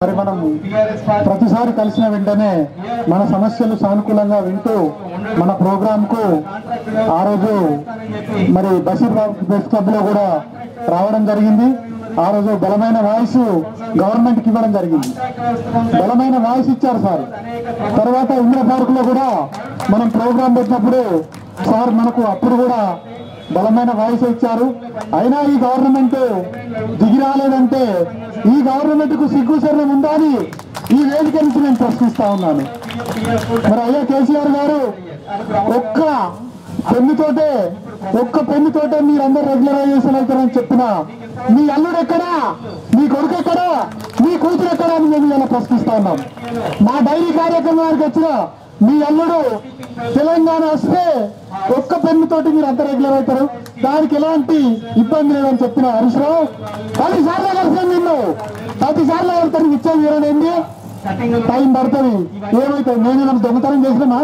మరి మనం ప్రతిసారి కలిసిన వెంటనే మన సమస్యలు సానుకూలంగా వింటూ మన ప్రోగ్రామ్ కు ఆ రోజు మరి బషీర్బాగ్ ప్రెస్ క్లబ్ లో కూడా రావడం జరిగింది ఆ రోజు బలమైన వాయిస్ గవర్నమెంట్ కి ఇవ్వడం జరిగింది బలమైన వాయిస్ ఇచ్చారు సార్ తర్వాత ఇంద్ర పార్క్ లో కూడా మనం ప్రోగ్రామ్ పెట్టినప్పుడు సార్ మనకు అప్పుడు కూడా బలమైన వాయిస్ ఇచ్చారు అయినా ఈ గవర్నమెంట్ దిగి రాలేదంటే ఈ గవర్నమెంట్ కు సిగ్గు శరణం ఉందా అని ఈ వేదిక నుంచి నేను ప్రశ్నిస్తా ఉన్నాను మరి అయ్యా కేసీఆర్ గారు ఒక్క పెన్నుతోటే ఒక్క పెన్నుతోటే మీరందరూ రెగ్యులరైజేషన్ అవుతారని చెప్పిన మీ అల్లుడు ఎక్కడా మీ కొడుకు ఎక్కడా మీ కూతురు ఎక్కడా అని మేము ఇలా ప్రశ్నిస్తా ఉన్నాం మా డైరీ కార్యక్రమానికి వచ్చిన మీ అల్లుడు తెలంగాణ వస్తే ఒక్క పెన్నుతోటి మీరు అంత రెగ్యులర్ అవుతారు దానికి ఎలాంటి ఇబ్బంది లేదని చెప్పిన హరీష్ రావు పదిసార్లు కలిసాం నిన్ను పదిసార్లు వెళ్తారు ఇచ్చేది వీరనేంది టైం పడుతుంది ఏమైతుంది నేను ఏమైనా దొంగతనం చేసినా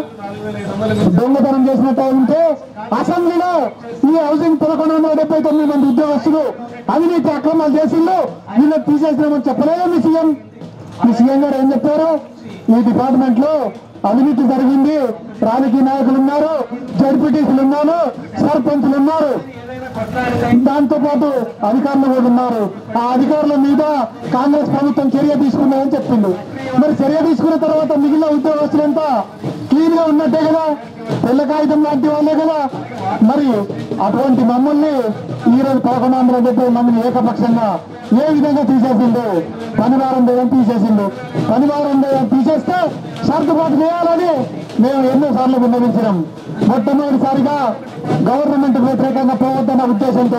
దొంగతనం చేసినట్టు ఉంటే అసెంబ్లీలో ఈ హౌసింగ్ పదకొండు వందల డెబ్బై తొమ్మిది మంది ఉద్యోగస్తులు అవినీతి అక్రమాలు చేసిండు వీళ్ళకి తీసేసినామని చెప్పలేదు మీ సీఎం మీ సీఎం గారు ఏం చెప్పారు ఈ డిపార్ట్మెంట్ లో అవినీతి జరిగింది రాజకీయ నాయకులు ఉన్నారు జడ్పీటీసీలు ఉన్నారు సర్పంచులు ఉన్నారు దాంతో పాటు అధికారులు కూడా ఉన్నారు ఆ అధికారుల మీద కాంగ్రెస్ ప్రభుత్వం చర్య తీసుకున్నదని చెప్పిండు మరి చర్య తీసుకున్న తర్వాత మిగిలిన ఉద్యోగస్తులంతా క్లీన్ గా ఉన్నట్టే కదా తెల్ల కాగితం లాంటి వాళ్ళే కదా మరి అటువంటి మమ్మల్ని ఈ రోజు పదకొండు వందల డెబ్బై మందిని ఏకపక్షంగా ఏ విధంగా తీసేసిండు పనివారం లేదని తీసేసిండు పనివారం లేదని తీసేస్తే సర్దుబాటు చేయాలని మేము ఎన్నో సార్లు విన్నవించినాం మొట్టమొదటిసారిగా గవర్నమెంట్ వ్యతిరేకంగా పోవద్దన్న ఉద్దేశంతో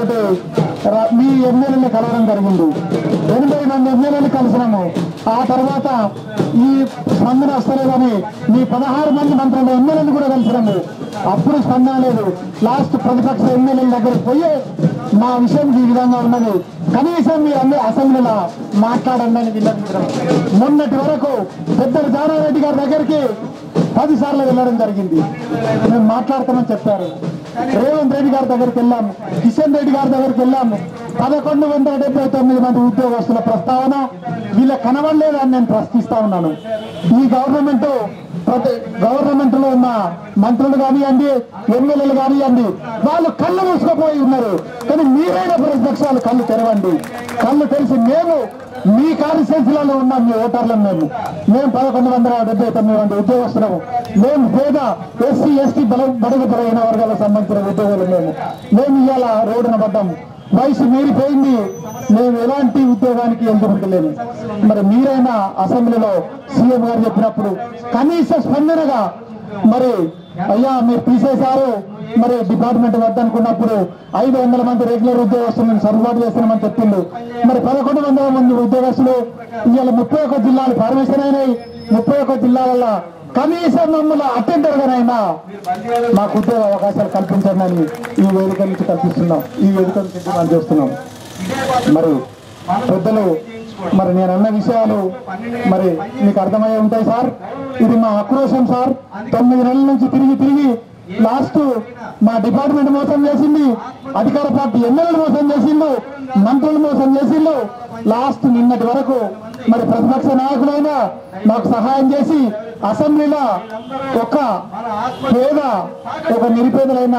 ర- మీ ఎమ్మెల్యేని కలవడం జరిగింది ఎనభై మంది ఎమ్మెల్యేలు కలిసినాము ఆ తర్వాత ఈ స్పందన వస్తలేదని మీ పదహారు మంది మంత్రుల ఎమ్మెల్యేలు కూడా కలిసినాము అప్పుడు స్పందన లేదు లాస్ట్ ప్రతిపక్ష ఎమ్మెల్యేల దగ్గరికి పోయి మా విషయం ఈ విధంగా ఉన్నది కనీసం మీరు అన్ని అసెంబ్లీలో మాట్లాడండి అని విన్నవించడం మొన్నటి వరకు పెద్దలు జానారెడ్డి గారి దగ్గరికి పది సార్లు వెళ్ళడం జరిగింది మేము మాట్లాడతామని చెప్పారు రేవంత్ రెడ్డి గారి దగ్గరికి వెళ్ళాము కిషన్ రెడ్డి గారి దగ్గరికి వెళ్ళాము పదకొండు వందల డెబ్బై తొమ్మిది మంది ఉద్యోగస్తుల ప్రస్తావన వీళ్ళ కనబడలేదని నేను ప్రశ్నిస్తా ఉన్నాను ఈ గవర్నమెంట్ ప్రతి గవర్నమెంట్ లో ఉన్న మంత్రులు కానివ్వండి ఎమ్మెల్యేలు కానివ్వండి వాళ్ళు కళ్ళు మూసుకుపోయి ఉన్నారు కానీ మీరైన ప్రతిపక్షాలు కళ్ళు తెరవండి కళ్ళు తెలిసి మేము మీ కాన్స్టిట్యూన్సీలలో ఉన్నాం మీ ఓటర్లం మేము మేము పదకొండు వందల డెబ్బై తొమ్మిది మంది ఉద్యోగస్తులము మేము పేద ఎస్సీ ఎస్టీ బల బడుగు బలైన వర్గాలకు సంబంధించిన ఉద్యోగులు మేము మేము ఇవాళ రోడ్డున పడ్డాము వయసు మీరిపోయింది మేము ఎలాంటి ఉద్యోగానికి ఎదుర్కోలేము మరి మీరైనా అసెంబ్లీలో సీఎం గారు చెప్పినప్పుడు కనీస స్పందనగా మరి అయ్యా మీరు తీసేశారు మరి డిపార్ట్మెంట్ వద్దనుకున్నప్పుడు ఐదు వందల మంది రెగ్యులర్ ఉద్యోగస్తులను సర్దుబాటు చేస్తున్నామని చెప్పిండు మరి పదకొండు వందల మంది ఉద్యోగస్తులు ఇవాళ ముప్పై ఒక్క జిల్లాలు ఫార్మేషన్ అయినాయి ముప్పై ఒక్క జిల్లాల కనీసం మమ్మల్ని అటెండర్ గానైనా మాకు ఉద్యోగ అవకాశాలు కల్పించండి అని ఈ వేదిక నుంచి కల్పిస్తున్నాం ఈ వేదిక నుంచి డిమాండ్ చేస్తున్నాం మరి పెద్దలు మరి నేను అన్న విషయాలు మరి మీకు అర్థమయ్యే ఉంటాయి సార్ ఇది మా ఆక్రోశం సార్ తొమ్మిది నెలల నుంచి తిరిగి తిరిగి లాస్ట్ మా డిపార్ట్మెంట్ మోసం చేసింది అధికార పార్టీ ఎమ్మెల్యేలు మోసం చేసిండు మంత్రులు మోసం చేసిండు లాస్ట్ నిన్నటి వరకు మరి ప్రతిపక్ష నాయకులైనా మాకు సహాయం చేసి అసెంబ్లీలో ఒక పేద ఒక నిరుపేదలైన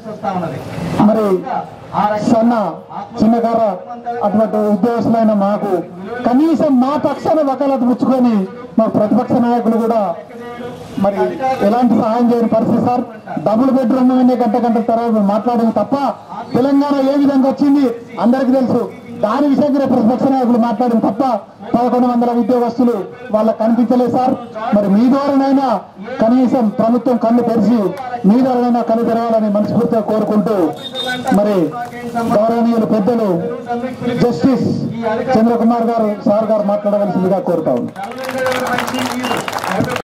మరి సన్న చిన్నకార అటువంటి ఉద్యోగస్తులైన మాకు కనీసం మా పక్షాన వకాలత పుచ్చుకొని మా ప్రతిపక్ష నాయకులు కూడా మరి ఎలాంటి సహాయం చేయని పరిస్థితి సార్ డబుల్ బెడ్రూమ్ అనే గంట గంటల తర్వాత మాట్లాడడం తప్ప తెలంగాణ ఏ విధంగా వచ్చింది అందరికీ తెలుసు దాని విషయంగా ప్రతిపక్ష నాయకులు మాట్లాడడం తప్ప పదకొండు వందల ఉద్యోగస్తులు వాళ్ళకి కనిపించలేదు సార్ మరి మీ ద్వారానైనా కనీసం ప్రభుత్వం కళ్ళు తెరిచి మీ ద్వారానైనా కళ్ళు తెరవాలని మనస్ఫూర్తిగా కోరుకుంటూ మరి గౌరవనీయులు పెద్దలు జస్టిస్ చంద్రకుమార్ గారు సార్ గారు మాట్లాడవలసిందిగా కోరుతా ఉన్నాను